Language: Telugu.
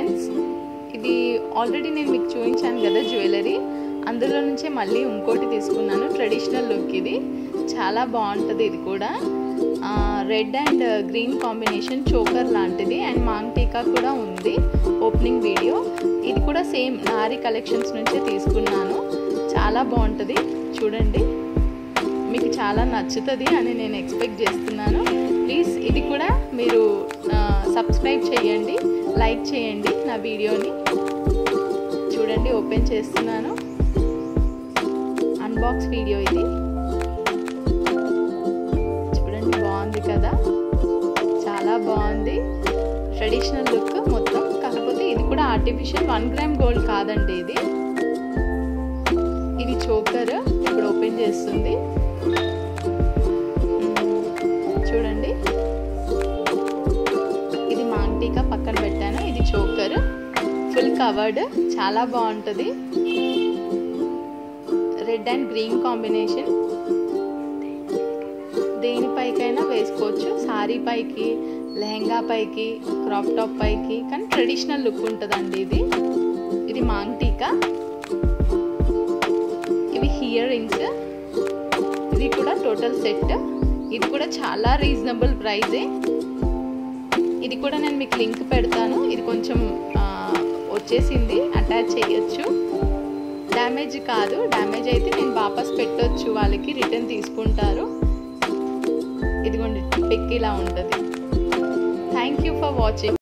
ఫ్రెండ్స్ ఇది ఆల్రెడీ నేను మీకు చూపించాను కదా జ్యువెలరీ అందులో నుంచే మళ్ళీ ఇంకోటి తీసుకున్నాను ట్రెడిషనల్ లుక్ ఇది చాలా బాగుంటుంది ఇది కూడా red and green combination choker లాంటిది అండ్ మాంగ్ టీకా కూడా ఉంది ఓపెనింగ్ వీడియో ఇది కూడా సేమ్ నారీ కలెక్షన్స్ నుంచే తీసుకున్నాను చాలా బాగుంటుంది చూడండి మీకు చాలా నచ్చుతుంది అని నేను ఎక్స్పెక్ట్ చేస్తున్నాను ప్లీజ్ ఇది కూడా మీరు సబ్స్క్రైబ్ చేయండి లైక్ చేయండి నా వీడియోని చూడండి ఓపెన్ చేస్తున్నాను అన్బాక్స్ వీడియో ఇది చూడండి బాగుంది కదా చాలా బాగుంది ట్రెడిషనల్ లుక్ మొత్తం కాకపోతే ఇది కూడా ఆర్టిఫిషియల్ వన్ గ్రామ్ గోల్డ్ కాదండి ఇది ఇది చోకర్ ఇప్పుడు ఓపెన్ చేస్తుంది చూడండి ఇది మాంటీకా పక్కన పెట్టాను ఇది చోకర్ ఫుల్ కవర్డ్ చాలా బాగుంటుంది రెడ్ అండ్ గ్రీన్ కాంబినేషన్ దేనిపైకైనా వేసుకోవచ్చు సారీ పైకి లెహంగా పైకి క్రాప్ టాప్ పైకి కానీ ట్రెడిషనల్ లుక్ ఉంటుందండి ఇది ఇది మాంగ్ టీకా ఇవి హియర్ రింగ్స్ ఇది కూడా టోటల్ సెట్ ఇది కూడా చాలా రీజనబుల్ ప్రైజే ఇది కూడా నేను మీకు లింక్ పెడతాను ఇది కొంచెం వచ్చేసింది అటాచ్ చేయొచ్చు డ్యామేజ్ కాదు డ్యామేజ్ అయితే నేను వాపస్ పెట్టొచ్చు వాళ్ళకి రిటర్న్ తీసుకుంటారు ఇదిగోండి పిక్ ఇలా ఉంటుంది థ్యాంక్ యూ ఫర్ వాచింగ్